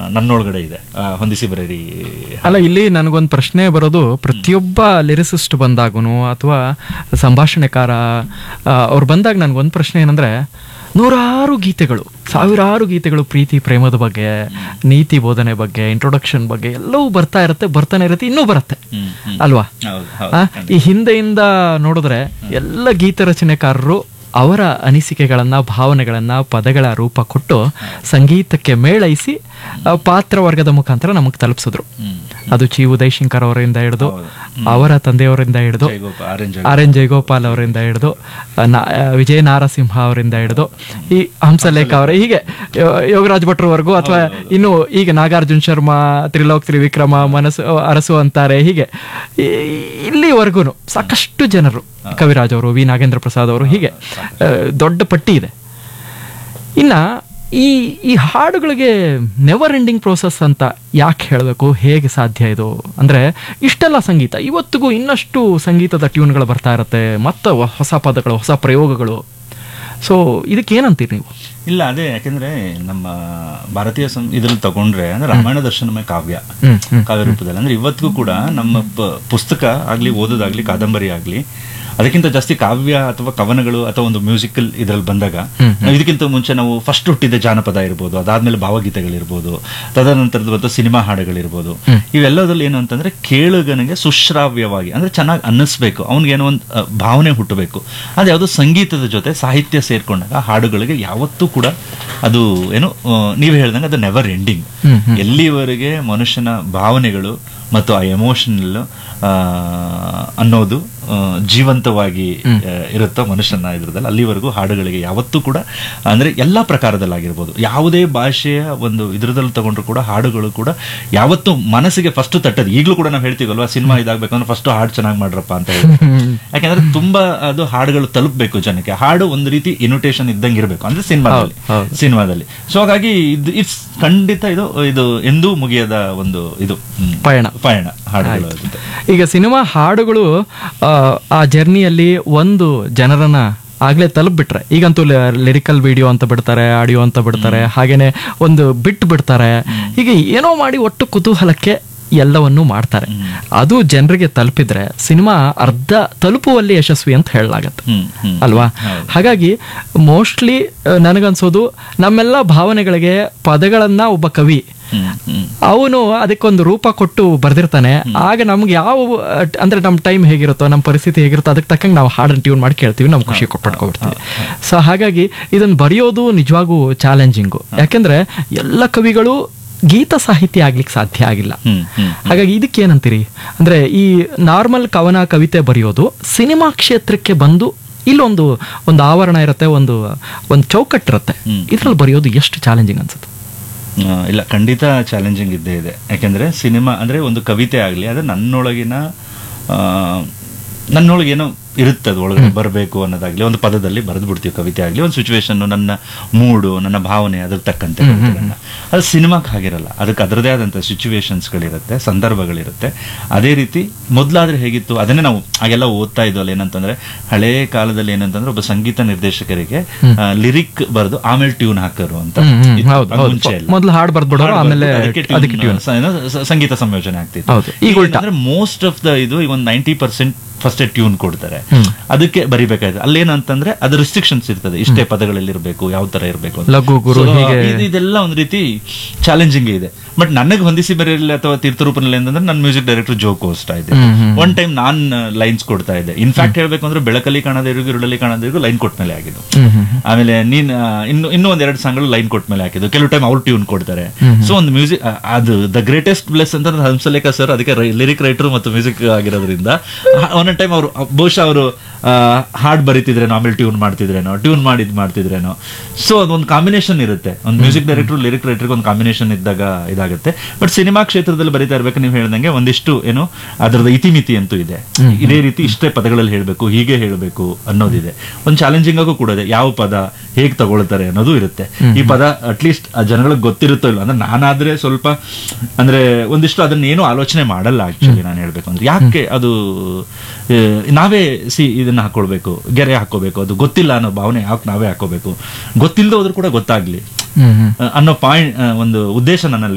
ನನ್ನೊಳಗಡೆ ಇದೆ ಆ, ಹೊಂದಿಸಿ ಬರೀರಿ ಅಲ್ಲ ಇಲ್ಲಿ ನನಗೊಂದು ಪ್ರಶ್ನೆ ಬರೋದು ಪ್ರತಿಯೊಬ್ಬ ಲಿರಿಸಿಸ್ಟ್ ಬಂದಾಗೂ ಅಥವಾ ಸಂಭಾಷಣೆಕಾರ ಅವ್ರು ಬಂದಾಗ ನನಗೊಂದು ಪ್ರಶ್ನೆ ಏನಂದ್ರೆ ನೂರಾರು ಗೀತೆಗಳು ಸಾವಿರಾರು ಗೀತೆಗಳು ಪ್ರೀತಿ ಪ್ರೇಮದ ಬಗ್ಗೆ ನೀತಿ ಬೋಧನೆ ಬಗ್ಗೆ ಇಂಟ್ರೊಡಕ್ಷನ್ ಬಗ್ಗೆ ಎಲ್ಲವೂ ಬರ್ತಾ ಇರುತ್ತೆ ಬರ್ತಾನೆ ಇರುತ್ತೆ ಇನ್ನೂ ಬರುತ್ತೆ ಹ್ಮ್, ಹ್ಮ್. ಅಲ್ವಾ ಹೌದು ಆ, ಹೌದು ಈ ಹಿಂದೆಯಿಂದ ನೋಡಿದ್ರೆ ಎಲ್ಲ ಗೀತ ರಚನೆಕಾರರು ಅವರ ಅನಿಸಿಕೆಗಳನ್ನ ಭಾವನೆಗಳನ್ನ ಪದಗಳ ರೂಪ ಕೊಟ್ಟು ಸಂಗೀತಕ್ಕೆ ಮೇಳೈಸಿ ಆ, ಪಾತ್ರವರ್ಗದ ಮುಖಾಂತರ ನಮಗೆ ತಲುಪಿಸಿದ್ರು ಹ್ಮ್. ಅದು ಚಿ ಉದಯಶಂಕರ್ ಅವರಿಂದ ಹಿಡಿದು ಅವರ ತಂದೆಯವರಿಂದ ಹಿಡಿದು Jayagopal, R N R N Jayagopal ಅವರಿಂದ ಹಿಡಿದು ಆ, ನಾ- ಆ, ವಿಜಯ ನಾರಸಿಂಹ ಅವರಿಂದ ಹಿಡಿದು ಈ ಹಂಸಲೇಖ ಅವರ ಹೀಗೆ ಯೋ- ಯೋಗರಾಜ್ ಭಟ್ರವರೆಗೂ ಅಥವಾ ಇನ್ನು ಈಗ ನಾಗಾರ್ಜುನ್ ಶರ್ಮಾ ತ್ರಿಲೋಕ್ ತ್ರಿವಿಕ್ರಮ ಮನಸ್ಸು ಅರಸು ಅಂತಾರೆ ಹೀಗೆ ಈ- ಇಲ್ಲಿವರೆಗೂ ಸಾಕಷ್ಟು ಜನರು ಕವಿರಾಜ್ ಅವರು ವಿ ನಾಗೇಂದ್ರ ಪ್ರಸಾದ್ ಅವರು ಹೀಗೆ ಆ, ದೊಡ್ಡ ಪಟ್ಟಿ ಇದೆ ಇನ್ನ ಈ ಈ ಹಾಡುಗಳಿಗೆ ನೆವರ್ ಎಂಡಿಂಗ್ ಪ್ರೋಸೆಸ್ ಅಂತ ಯಾಕೆ ಹೇಳಬೇಕು ಹೇಗೆ ಸಾಧ್ಯ ಇದು ಅಂದ್ರೆ ಇಷ್ಟೆಲ್ಲ ಸಂಗೀತ ಇವತ್ತಿಗೂ ಇನ್ನಷ್ಟು ಸಂಗೀತದ ಟ್ಯೂನ್ಗಳು ಬರ್ತಾ ಇರುತ್ತೆ ಮತ್ತೆ ಹೊ- ಹೊಸ ಪದಗಳು ಹೊಸ ಪ್ರಯೋಗಗಳು ಸೊ ಇದಕ್ಕೆ ಏನಂತೀರಿ ನೀವು ಇಲ್ಲ ಅದೇ ಯಾಕೆಂದ್ರೆ ನಮ್ಮ ಭಾರತೀಯ ಸಂ ಇದ್ರಲ್ಲಿ ತಗೊಂಡ್ರೆ ಅಂದ್ರೆ ರಾಮಾಯಣ ದರ್ಶನಮಯ ಕಾವ್ಯ ಹ್ಮ್ ಹ್ಮ್ ಕಾವ್ಯ ರೂಪದಲ್ಲಿ ಅಂದ್ರೆ ಇವತ್ತಿಗೂ ಕೂಡ ನಮ್ಮ ಪ- ಪುಸ್ತಕ ಆಗ್ಲಿ ಓದೋದಾಗ್ಲಿ ಕಾದಂಬರಿ ಆಗ್ಲಿ ಅದಕ್ಕಿಂತ ಜಾಸ್ತಿ ಕಾವ್ಯ ಅಥವಾ ಕವನಗಳು ಅಥವಾ ಒಂದು ಮ್ಯೂಸಿಕಲ್ ಇದ್ರಲ್ಲಿ ಬಂದಾಗ ನಾವು ಇದಕ್ಕಿಂತ ಮುಂಚೆ ನಾವು ಫಸ್ಟ್ ಹುಟ್ಟಿದ ಜಾನಪದ ಇರ್ಬೋದು ಅದಾದ್ಮೇಲೆ ಭಾವಗೀತೆಗಳಿರ್ಬೋದು ತದನಂತರದ ಮತ್ತು ಸಿನಿಮಾ ಹಾಡುಗಳಿರ್ಬೋದು ಇವೆಲ್ಲದಲ್ಲಿ ಏನು ಅಂತಂದ್ರೆ ಕೇಳುಗನಿಗೆ ಸುಶ್ರಾವ್ಯವಾಗಿ ಅಂದ್ರೆ ಚೆನ್ನಾಗಿ ಅನ್ನಿಸ್ಬೇಕು ಅವ್ನಿಗೇನೋ ಒಂದು ಅಹ್, ಭಾವನೆ ಹುಟ್ಟಬೇಕು ಅದು ಯಾವುದು ಸಂಗೀತದ ಜೊತೆ ಸಾಹಿತ್ಯ ಸೇರ್ಕೊಂಡಾಗ ಹಾಡುಗಳಿಗೆ ಯಾವತ್ತೂ ಕೂಡ ಅದು ಏನು ಅಹ್, ನೀವು ಹೇಳ್ದಂಗೆ ಅದು ನೆವರ್ ಎಂಡಿಂಗ್ ಎಲ್ಲಿವರೆಗೆ ಮನುಷ್ಯನ ಭಾವನೆಗಳು ಮತ್ತು ಆ ಎಮೋಷನಲ್ ಅನ್ನೋದು ಆ, ಜೀವಂತವಾಗಿ ಆ, ಇರುತ್ತೋ ಮನುಷ್ಯನ ಇದ್ರದಲ್ಲಿ ಅಲ್ಲಿವರೆಗೂ ಹಾಡುಗಳಿಗೆ ಯಾವತ್ತೂ ಕೂಡ ಅಂದ್ರೆ ಎಲ್ಲಾ ಪ್ರಕಾರದಲ್ಲಾಗಿರ್ಬೋದು ಯಾವುದೇ ಭಾಷೆಯ ಒಂದು ಇದ್ರದಲ್ಲಿ ತಗೊಂಡ್ರು ಕೂಡ ಹಾಡುಗಳು ಕೂಡ ಯಾವತ್ತೂ ಮನಸ್ಸಿಗೆ ಫಸ್ಟ್ ತಟ್ಟದು ಈಗಲೂ ಕೂಡ ನಾವು ಹೇಳ್ತೀವಲ್ವಾ ಸಿನಿಮಾ ಇದಾಗಬೇಕಂದ್ರೆ ಫಸ್ಟ್ ಹಾಡು ಚೆನ್ನಾಗಿ ಮಾಡ್ರಪ್ಪ ಅಂತ ಹೇಳಿ ಯಾಕಂದ್ರೆ ತುಂಬಾ ಅದು ಹಾಡುಗಳು ತಲುಪಬೇಕು ಜನಕ್ಕೆ ಹಾಡು ಒಂದು ರೀತಿ ಇನ್ವಿಟೇಷನ್ ಇದ್ದಂಗೆ ಇರಬೇಕು ಅಂದ್ರೆ ಸಿನಿಮಾದಲ್ಲಿ ಹೌದು. ಸಿನಿಮಾದಲ್ಲಿ ಸೊ ಹಾಗಾಗಿ ಇದು ಇಟ್ಸ್ ಖಂಡಿತ ಇದು ಇದು ಎಂದೂ ಮುಗಿಯದ ಒಂದು ಇದು ಹ್ಮ್, ಪಯಣ ಪಯಣ ಹಾಡುಗಳು ಅಂತ. ಈಗ ಸಿನಿಮಾ ಹಾಡುಗಳು ಆ, ಆ ಜರ್ನಿಯಲ್ಲಿ ಒಂದು ಜನರನ್ನ ಆಗ್ಲೇ ತಲುಪ್ಬಿಟ್ರೆ ಈಗಂತೂ ಲಿರಿಕಲ್ ವಿಡಿಯೋ ಅಂತ ಬಿಡ್ತಾರೆ ಆಡಿಯೋ ಅಂತ ಬಿಡ್ತಾರೆ ಹಾಗೇನೆ ಒಂದು ಬಿಟ್ಟು ಬಿಡ್ತಾರೆ ಹೀಗೆ ಏನೋ ಮಾಡಿ ಒಟ್ಟು ಕುತೂಹಲಕ್ಕೆ ಎಲ್ಲವನ್ನೂ ಮಾಡ್ತಾರೆ ಅದು ಜನರಿಗೆ ತಲುಪಿದ್ರೆ ಸಿನಿಮಾ ಅರ್ಧ ತಲುಪುವಲ್ಲಿ ಯಶಸ್ವಿ ಅಂತ ಹೇಳಲಾಗತ್ತೆ ಹ್ಮ್ ಹ್ಮ್ ಅಲ್ವಾ ಹಾಗಾಗಿ ಮೋಸ್ಟ್ಲಿ ನನಗನ್ಸೋದು ನಮ್ಮೆಲ್ಲ ಭಾವನೆಗಳಿಗೆ ಪದಗಳನ್ನ ಒಬ್ಬ ಕವಿ ಹ್ಮ್ ಹ್ಮ್ ಅವನು ಅದಕ್ಕೊಂದು ರೂಪ ಕೊಟ್ಟು ಬರ್ದಿರ್ತಾನೆ ಆಗ ನಮ್ಗೆ ಯಾವ ಅಹ್, ಅಂದ್ರೆ ನಮ್ಮ ಟೈಮ್ ಹೇಗಿರುತ್ತೋ ನಮ್ಮ ಪರಿಸ್ಥಿತಿ ಹೇಗಿರುತ್ತೋ ಅದಕ್ಕೆ ತಕ್ಕಂಗೆ ನಾವು ಹಾಡನ್ನು ಟ್ಯೂನ್ ಮಾಡಿ ಕೇಳ್ತೀವಿ ನಮ್ಗೆ ಖುಷಿ ಪಡ್ಕೊಬಿಡ್ತೀವಿ ಸೊ ಹಾಗಾಗಿ ಇದನ್ನ ಬರೆಯೋದು ನಿಜವಾಗೂ ಚಾಲೆಂಜಿಂಗು ಯಾಕೆಂದ್ರೆ ಎಲ್ಲ ಕವಿಗಳು ಗೀತ ಸಾಹಿತ್ಯ ಆಗ್ಲಿಕ್ಕೆ ಸಾಧ್ಯ ಆಗಿಲ್ಲ ಹ್ಮ್ ಹ್ಮ್ ಹಾಗಾಗಿ ಇದಕ್ಕೆ ಏನಂತೀರಿ ಅಂದ್ರೆ ಈ ನಾರ್ಮಲ್ ಕವನ ಕವಿತೆ ಬರೆಯೋದು ಸಿನಿಮಾ ಕ್ಷೇತ್ರಕ್ಕೆ ಬಂದು ಇಲ್ಲೊಂದು ಒಂದು ಆವರಣ ಇರುತ್ತೆ ಒಂದು ಒಂದು ಚೌಕಟ್ಟಿರುತ್ತೆ ಇದ್ರಲ್ಲಿ ಬರೆಯೋದು ಎಷ್ಟು ಚಾಲೆಂಜಿಂಗ್ ಅನ್ಸುತ್ತೆ ಆ, ಇಲ್ಲ ಖಂಡಿತ ಚಾಲೆಂಜಿಂಗ್ ಇದ್ದೇ ಇದೆ ಯಾಕೆಂದ್ರೆ ಸಿನಿಮಾ ಅಂದ್ರೆ ಒಂದು ಕವಿತೆ ಆಗಲಿ ಅದು ನನ್ನೊಳಗಿನ ಆ, ನನ್ನೊಳಗೆ ಏನೋ ಇರುತ್ತೆ ಅದು ಒಳಗಡೆ ಬರಬೇಕು ಅನ್ನೋದಾಗ್ಲಿ ಒಂದು ಪದದಲ್ಲಿ ಬರೆದು ಬಿಡ್ತೀವಿ ಕವಿತೆ ಆಗಲಿ ಒಂದು ಸಿಚುವೇಶನ್ ನನ್ನ ಮೂಡು ನನ್ನ ಭಾವನೆ ಅದಕ್ಕೆ ತಕ್ಕಂತೆ ಬರೀತೀರಲ್ಲ. ಅದು ಸಿನಿಮಾಕ್ಕೆ ಹಾಗಿರಲ್ಲ ಅದಕ್ಕೆ ಅದರದೇ ಆದಂಥ ಸಿಚುವೇಶನ್ಸ್ಗಳಿರುತ್ತೆ ಸಂದರ್ಭಗಳಿರುತ್ತೆ ಅದೇ ರೀತಿ ಮೊದಲಾದ್ರೆ ಹೇಗಿತ್ತು ಅದನ್ನೇ ನಾವು ಆಗೆಲ್ಲ ಓದ್ತಾ ಇದ್ವಲ್ಲ ಏನಂತಂದ್ರೆ ಹಳೇ ಕಾಲದಲ್ಲಿ ಏನಂತಂದ್ರೆ ಒಬ್ಬ ಸಂಗೀತ ನಿರ್ದೇಶಕರಿಗೆ ಲಿರಿಕ್ ಬರೆದು ಆಮೇಲೆ ಟ್ಯೂನ್ ಹಾಕರು ಅಂತ ಹ್ಮ್, ಹ್ಮ್, ಇತ್ತು. ಹೌದು, ಅದು ಹೌದು. ಮುಂಚೆ ಎಲ್ಲ. ಮೊದ್ಲು ಹಾಡ್ ಬರ್ದ್ಬಿಡೋರು, ಹಾಡ್ ಆಮೇಲೆ ಬರ್ದ್ಬಿಟ್ಟು ಅದಕ್ಕೆ ಅದಕ್ಕೆ tune, tune. ಸ- ಏನೋ ಸ- ಸಂಗೀತ ಸಂಯೋಜನೆ ಆಗ್ತಿತ್ತು ಹೌದು. ಈಗ ಉಲ್ಟಾ. ಅಂದ್ರೆ ಮೋಸ್ಟ್ ಆಫ್ ದ ಇದು ಈಗ ಒಂದು ನೈಂಟಿ ಪರ್ಸೆಂಟ್ ಫಸ್ಟ್ ಟ್ಯೂನ್ ಕೊಡ್ತಾರೆ ಅದಕ್ಕೆ ಬರಿಬೇಕಾಯ್ತು ಅಲ್ಲೇನಂತಂದ್ರೆ ಅದು ರಿಸ್ಟ್ರಿಕ್ಷನ್ಸ್ ಇರ್ತದೆ ಇಷ್ಟೇ ಪದಗಳಲ್ಲಿ ಇರಬೇಕು ಯಾವ ತರ ಇರಬೇಕು ಅಂತ. ಲಘು, ಗುರು, So, ಹೀಗೆ- ಇದು- ಇದೆಲ್ಲ ಒಂದು ರೀತಿ ಚಾಲೆಂಜಿಂಗ್ ಇದೆ ಬಟ್ ನನಗೆ ಹೊಂದಿಸಿ ಬರೆಯಲಿ ಅಥವಾ ತೀರ್ಥರೂಪನಲ್ಲಿ ಅಂತಂದ್ರೆ ನನ್ನ ಮ್ಯೂಸಿಕ್ ಡೈರೆಕ್ಟರ್ ಜೋ ಕೋಸ್ತಾ ಇದ್ದೆ ಒನ್ ಟೈಮ್ ನಾನ್ ಲೈನ್ಸ್ ಕೊಡ್ತಾ ಇದ್ದೆ ಇನ್ಫ್ಯಾಕ್ಟ್ ಹೇಳ್ಬೇಕು ಅಂದ್ರೆ ಬೆಳಕಲ್ಲಿ ಕಾಣೋದಿರಿಗೂ ಇರುಳಲ್ಲಿ ಕಾಣೋದಿರಿಗೂ ಲೈನ್ ಕೊಟ್ಟ ಮೇಲೆ ಆಗಿದ್ದು ಆಮೇಲೆ ನೀನ್ ಆ, ಇನ್ನು ಇನ್ನೂ ಒಂದ್ ಎರಡು ಸಾಂಗ್ಗಳು ಲೈನ್ ಕೊಟ್ಟ ಮೇಲೆ ಹಾಕಿದ್ದು ಕೆಲವು ಟೈಮ್ ಅವ್ರು ಟ್ಯೂನ್ ಕೊಡ್ತಾರೆ ಸೊ ಒಂದು ಮ್ಯೂಸಿಕ್ ಅದು ದ ಗ್ರೇಟೆಸ್ಟ್ ಬ್ಲೆಸ್ ಅಂತ ಹಂಸಲೇಖ ಸರ್ ಅದಕ್ಕೆ ಲಿರಿಕ್ ರೈಟರ್ ಮತ್ತು ಮ್ಯೂಸಿಕ್ ಆಗಿರೋದ್ರಿಂದ ಒಂದೊಂದು ಟೈಮ್ ಅವರು ಬಹುಶಃ ಅವರು ಹಾಡ್ ಬರೀತಿದ್ರೇನೋ ಆಮೇಲೆ ಟ್ಯೂನ್ ಮಾಡ್ತಿದ್ರೇನೋ ಟ್ಯೂನ್ ಮಾಡಿದ್ ಮಾಡ್ತಿದ್ರೇನೋ ಸೊ ಅದೊಂದು ಕಾಂಬಿನೇಷನ್ ಇರುತ್ತೆ ಒಂದು ಮ್ಯೂಸಿಕ್ ಡೈರೆಕ್ಟರ್ ಲಿರಿಕ್ ರೈಟರ್ಗೆ ಒಂದು ಕಾಂಬಿನೇಷನ್ ಇದ್ದಾಗ ಇದಾಗುತ್ತೆ ಬಟ್ ಸಿನಿಮಾ ಕ್ಷೇತ್ರದಲ್ಲಿ ಬರೀತಾ ಇರ್ಬೇಕು ನೀವು ಹೇಳ್ದಂಗೆ ಒಂದಿಷ್ಟು ಏನು ಅದರದ ಇತಿಮಿತಿ ಅಂತೂ ಇದೆ ಇದೇ ರೀತಿ ಇಷ್ಟೇ ಪದಗಳಲ್ಲಿ ಹೇಳಬೇಕು ಹೀಗೆ ಹೇಳಬೇಕು ಅನ್ನೋದಿದೆ ಒಂದು ಚಾಲೆಂಜಿಂಗ್ ಆಗು ಕೂಡ ಇದೆ ಯಾವ ಪದ ಹೇಗೆ ತಗೊಳ್ತಾರೆ ಅನ್ನೋದು ಇರುತ್ತೆ ಈ ಪದ ಅಟ್ಲೀಸ್ಟ್ ಜನಗಳಿಗೆ ಗೊತ್ತಿರುತ್ತೋ ಇಲ್ಲ ಅಂದ್ರೆ ನಾನಾದ್ರೆ ಸ್ವಲ್ಪ ಅಂದ್ರೆ ಒಂದಿಷ್ಟು ಅದನ್ನ ಏನು ಆಲೋಚನೆ ಮಾಡಲ್ಲ ಆಕ್ಚುಲಿ ನಾನು ಹೇಳ್ಬೇಕು ಅಂದ್ರೆ ಯಾಕೆ ಅದು ಆ, ನಾವೇ ಸಿ ಇದನ್ನ ಹಾಕೊಳ್ಬೇಕು ಗೆರೆ ಹಾಕೋಬೇಕು ಅದು ಗೊತ್ತಿಲ್ಲ ಅನ್ನೋ ಭಾವನೆ ಯಾಕೆ ನಾವೇ ಹಾಕೋಬೇಕು ಗೊತ್ತಿಲ್ಲದೆ ಹೋದ್ರೂ ಕೂಡ ಗೊತ್ತಾಗ್ಲಿ ಹ್ಮ್ ಹ್ಮ್ ಆ, ಅನ್ನೋ ಪಾಯಿಂಟ್ ಒಂದು ಉದ್ದೇಶ ನನ್ನಲ್ಲಿ